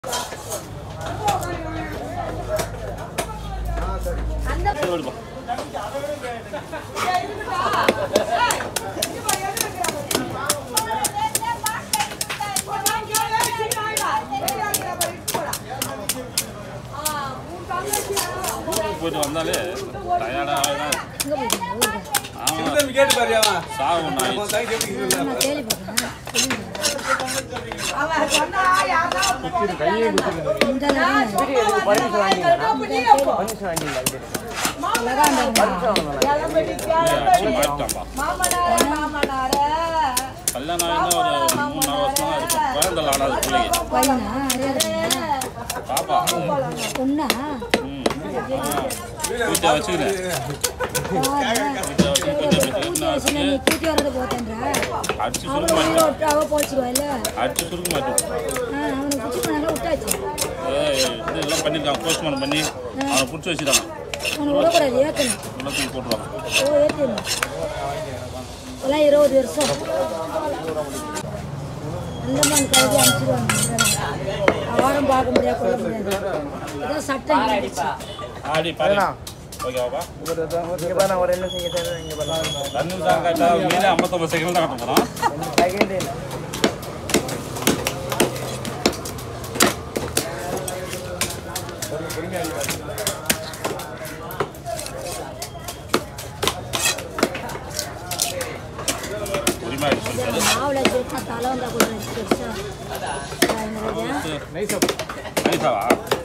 விடுப்பா ஊருக்கு போயிட்டு வந்தாலே டயர்டாக தான் ஆமாம் தம்பி கேட்டு பாரு அவன் சாவு ஒன்று ஆயிடுச்சு உன் தாய் எப்படி இருக்குல்ல? ஆக்சுவலி மாறிட்டான்பா கல்யாணம் ஆகினா ஒரு மூணு நாலு வருஷம் தான் இருக்கும் குழந்தை ஆடாது பிள்ளைங்க பாப்பா பொண்ணா ம் வீட்டை வச்சுக்கிறேன் வீட்டை வச்சு கொஞ்சம் வச்சுக்கிறேன் நீ கூட்டி வரது போத்தேன்றா அடிச்சு சுருக்க மாட்டேன் அவ போச்சுருவாயில்ல அடிச்சு சுருக்க மாட்டேன் அவனுக்கு குச்சி பண்ணாங்க விட்டாச்சு ஏய், இது எல்லாம் பண்ணியிருக்காங்க போஸ்ட்மார்ட்டம் பண்ணி அவனை பிடிச்சி வச்சுட்டாங்க அவனை விடக்கூடாது ஏற்றணும் உள்ளத்துக்கு போட்டுருவாங்க ஓ ஏற்றணும் எல்லாம் இருபது வருஷம் அந்தமான் கழுதி அனுப்பிச்சிடுவாங்க வாரம் பார்க்க முடியாது கொள்ள முடியாது இதான் சட்டம் ஆயிடுச்சு ஆடி பாரு ஓகேவாப்பா இங்க பாரு நான் ஒரு என்ன செய்ய தேவை இங்க பாரு ரெண்டு நிமிஷம் கட்டா மீனே ஐம்பத்தொம்பது செகண்ட் தான் கட்ட போகிறோம் செகண்ட் உரிமை ஆயிடுச்சு சொல்லிட்டாரு மாவுல சேர்த்தா தலை வந்தா கூட பெருசா நைஸாவா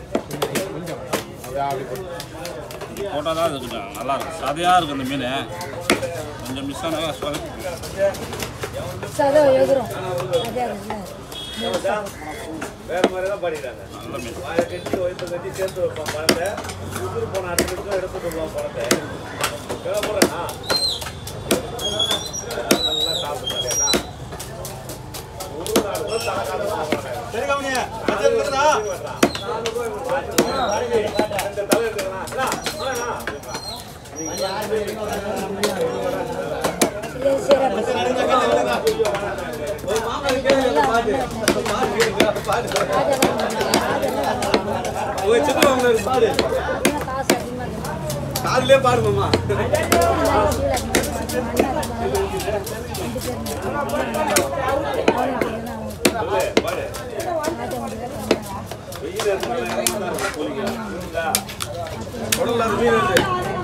போட்டால் தான் இருக்கு நல்லா இருக்கும் சதையாக இருக்கும் இந்த மீன் கொஞ்சம் மிஸ் ஆனா சொல் சதம் எகுறோம் அதே அதுல வேற மாதிரி தான் பாடிட்டாங்க நல்ல மீன் வாயை கட்டி வயிற்று கட்டி சேர்த்து வைப்பான் பழத்தை உதிர் போன இடத்துக்கு எடுத்துட்டு போவான் பழத்தை கிளம்ப போறேன்னா நல்லா சாப்பிட்டாலேண்ணா ஒரு நாள் கூட தலை சரி கவனியா ரெண்டு தலை இருக்குதுண்ணா இது சீரகம். பாடு இன்னும் காசு அதிகமா இருக்கு. காதுலயே பாடுமாம்மா உடல்ல அது மீன் இருக்கு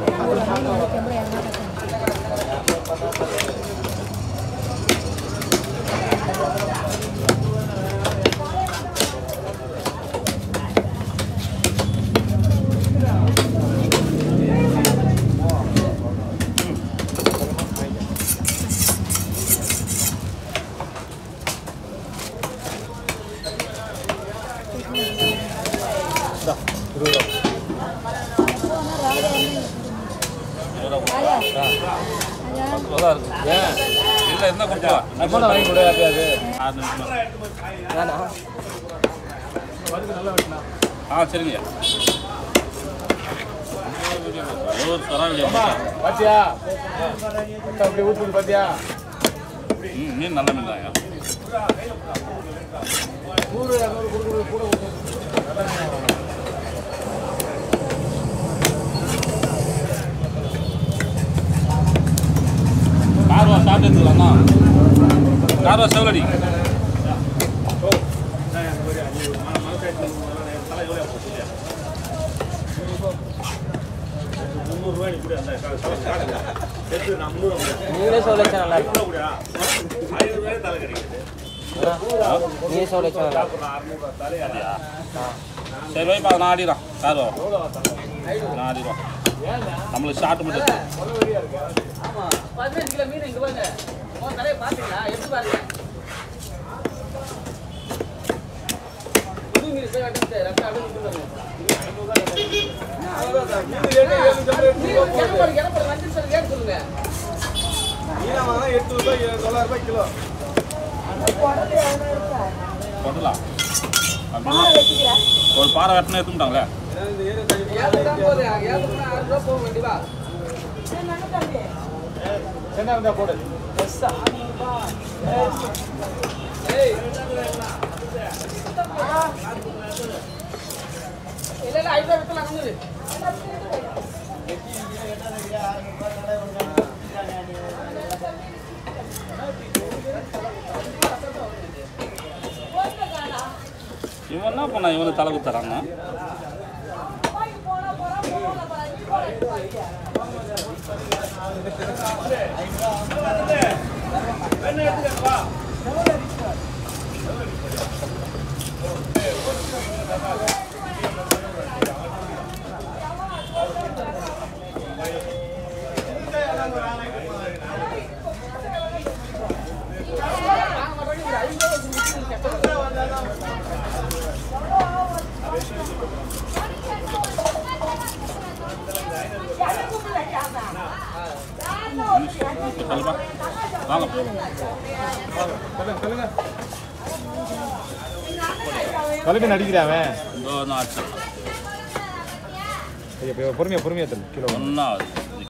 பத்து ரூபா தான் இருக்கு ஏன் இல்லை என்ன கொடுப்பா அமௌண்ட் வாங்கி கொடு அப்படியாது ஆறு நிமிஷம் ஆ சரிங்க ஒரு பரவாயில்லையா பாத்தியா அப்படி ஊத்துது பாத்தியா ம் மீன் நல்ல மீன் தாங்க நூறு இரநூறு கொடுக்குறது கூட ஊத்துது கார்வா ஸ்டார்ட் எடுத்துக்கலாம்ண்ணா கார்வா செவலடி முந்நூறுரூவாய் கூட அந்த எடுத்து நான் முந்நூறு நீங்களே சொல்லிச்சா நல்லா இருக்கும் கூட ஐநூறு ரூபாய் தலை கிடைக்குது நீங்களே சொல்லிச்சா நல்லா இருக்கும் அப்புறம் அறுநூறுவா தலையா சரி வைப்பா நான் ஆடிடுறோம் கார்வா நான் ஆடிடுவோம் நம்மளுக்கு ஷார்ட் மட்டும் இருக்கு. பதினஞ்சு கிலோ மீன் இங்க பாருங்க உன் தலையை பாத்தீங்களா எப்படி பாருங்க புது மீன் போய் வெட்டிட்டு ரத்தம் அப்படியே விட்டுருவாங்க. மீன் கிளம்புற கிளம்புற வண்டி சொல்லி கேட்டு சொல்லுங்க மீனா வாங்கினா எட்டு ரூபாய் தொள்ளாயிரம் ரூபாய் கிலோ கொட்டலாம் அப்படின்னா ஒரு பாறை வெட்டினா எடுத்துட்டாங்களே ஏன்னா இந்த ஏரியா தண்ணி ஏழு தான் போகுது ஏழு போனா ஆறு ரூபா போக வேண்டியவா என்ன இருந்தா போடு ஏய் இதை விட்டுலாம் நங்குது இவன் என்ன பண்ணா இவனுக்கு தலை குத்துறாங்க சொல்லுப்பா வாங்க கலக்கு நடிக்கிறான் இதோ ஒன்றும் ஆச்சு பொறுமையா பொறுமையா தள்ளு கிலோ ஒன்றாவது